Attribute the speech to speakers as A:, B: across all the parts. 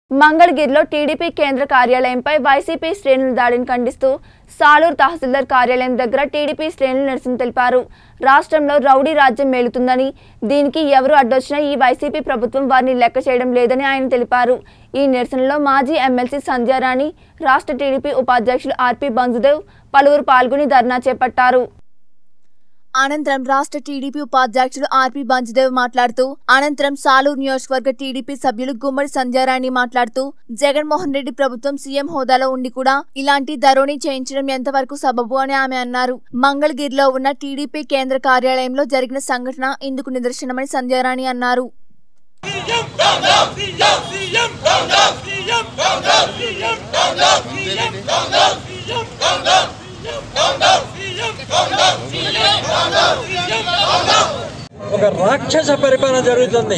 A: మంగళగిరిలో టీడీపీ కేంద్ర కార్యాలయంపై వైసీపీ శ్రేణుల దాడిని ఖండిస్తూ సాలూరు తహసీల్దార్ కార్యాలయం దగ్గర టీడీపీ శ్రేణులు నిరసన తెలిపారు రాష్ట్రంలో రౌడీ రాజ్యం మేలుతుందని దీనికి ఎవరు అడ్డొచ్చినా ఈ వైసీపీ ప్రభుత్వం వారిని లెక్క చేయడం లేదని ఆయన తెలిపారు ఈ నిరసనలో మాజీ ఎమ్మెల్సీ సంధ్యారాణి రాష్ట్ర టీడీపీ ఉపాధ్యక్షులు ఆర్పి బంజుదేవ్ పలువురు పాల్గొని ధర్నా చేపట్టారు అనంతరం రాష్ట్ర టీడీపీ ఉపాధ్యక్షులు ఆర్పి బంజదేవ్ మాట్లాడుతూ అనంతరం సాలూరు నియోజకవర్గ టీడీపీ సభ్యులు గుమ్మడి సంధ్యారాణి మాట్లాడుతూ జగన్మోహన్ రెడ్డి ప్రభుత్వం సీఎం హోదాలో ఉండి కూడా ఇలాంటి ధరోని చేయించడం ఎంతవరకు సబబు అని ఆమె అన్నారు మంగళగిరిలో ఉన్న టీడీపీ కేంద్ర కార్యాలయంలో జరిగిన సంఘటన ఇందుకు నిదర్శనమని సంధ్యారాణి అన్నారు
B: CM down CM CM down CM down CM down CM down CM down CM down CM down CM down CM down
C: ఒక రాక్షస పరిపాలన జరుగుతుంది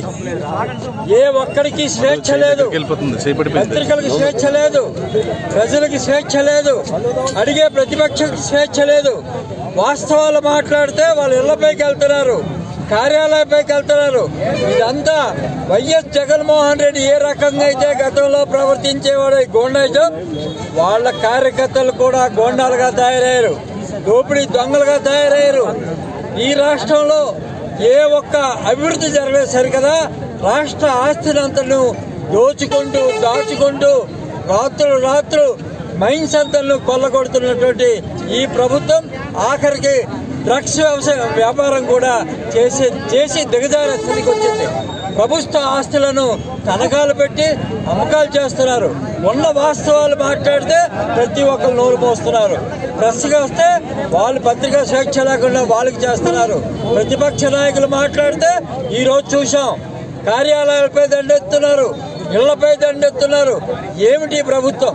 C: ఏ ఒక్కరికి స్వేచ్ఛ లేదు
D: వెళ్ళిపోతుంది చేపడిపోయింది
C: పత్రికలకు స్వేచ్ఛ లేదు ప్రజలకు స్వేచ్ఛ లేదు అడిగే ప్రతిపక్షకు స్వేచ్ఛ లేదు వాస్తవాలు మాట్లాడితే వాళ్ళ ఇళ్లపైకి వెళ్తున్నారు కార్యాలయంపైకి వెళ్తున్నారు ఇదంతా వైఎస్ జగన్మోహన్ రెడ్డి ఏ రకంగా అయితే గతంలో ప్రవర్తించేవాడు ఈ గోండాయిజం వాళ్ళ కార్యకర్తలు కూడా గోండాలుగా తయారయ్యారు దోపిడీ దొంగలుగా తయారయ్యారు ఈ రాష్ట్రంలో ఏ ఒక్క అభివృద్ధి జరగలేదు సరికదా రాష్ట్ర ఆస్తినంతను దోచుకుంటూ దాచుకుంటూ రాత్రులు రాత్రులు మైన్స్ అంతలను కొల్లగొడుతున్నటువంటి ఈ ప్రభుత్వం ఆఖరికి డ్రగ్స్ వ్యవసాయ వ్యాపారం కూడా చేసి చేసి దిగజారే స్థితికి వచ్చింది ప్రభుత్వ ఆస్తులను తనఖాలు పెట్టి అమ్మకాలు చేస్తున్నారు ఉన్న వాస్తవాలు మాట్లాడితే ప్రతి ఒక్కరు నోరు మోస్తున్నారు ప్రెస్గా వస్తే వాళ్ళు పత్రికా స్వేచ్ఛ లేకుండా వాళ్ళకి చేస్తున్నారు ప్రతిపక్ష నాయకులు మాట్లాడితే ఈ రోజు చూసాం కార్యాలయాలపై దండెత్తున్నారు ఇళ్లపై దండెత్తున్నారు ఏమిటి ఈ ప్రభుత్వం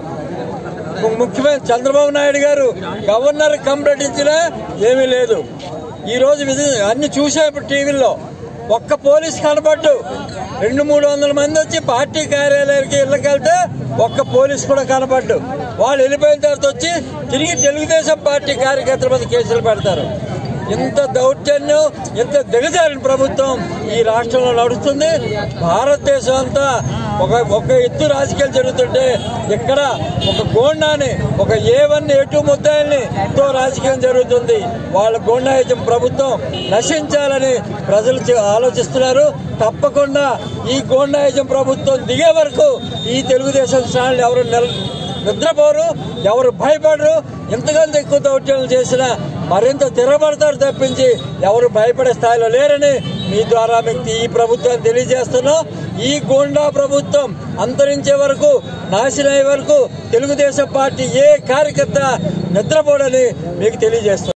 C: ము- ముఖ్యమంత్రి చంద్రబాబు నాయుడు గారు గవర్నర్ కంప్లటించినా ఏమీ లేదు ఈ రోజు విధి- అన్ని చూసా ఇప్పుడు టీవీల్లో ఒక్క పోలీస్ కనబడ్డు రెండు మూడు వందల మంది వచ్చి పార్టీ కార్యాలయానికి ఇళ్ళకెళ్తే ఒక్క పోలీస్ కూడా కనబడ్డు వాళ్ళు వెళ్ళిపోయిన తర్వాత వచ్చి తిరిగి తెలుగుదేశం పార్టీ కార్యకర్తల మీద కేసులు పెడతారు ఇంత దౌర్జన్యం ఇంత దిగజారిన ప్రభుత్వం ఈ రాష్ట్రంలో నడుస్తుంది భారతదేశం అంతా ఒక ఒక ఎత్తు రాజకీయాలు జరుగుతుంటే ఇక్కడ ఒక గోండాని ఒక ఏ వన్ ఏ టూ ముద్దాయిల్ని ఎంతో రాజకీయం జరుగుతుంది వాళ్ళ గోండాయిజం ప్రభుత్వం నశించాలని ప్రజలు చే- ఆలోచిస్తున్నారు తప్పకుండా ఈ గోండాయిజం ప్రభుత్వం దిగే వరకు ఈ తెలుగుదేశం శ్రేణులు ఎవరు నిల నిద్రపోరు ఎవరు భయపడరు ఎంతకంత ఎక్కువ దౌర్జన్యాలు చేసినా మరింత తిరగబడతారు తప్పించి ఎవరు భయపడే స్థాయిలో లేరని మీ ద్వారా మీకు ఈ ప్రభుత్వాన్ని తెలియజేస్తున్నాం ఈ గోండా ప్రభుత్వం అంతరించే వరకు నాశనం అయ్యే వరకు తెలుగుదేశం పార్టీ ఏ కార్యకర్త నిద్రపోడని మీకు తెలియజేస్తున్నాం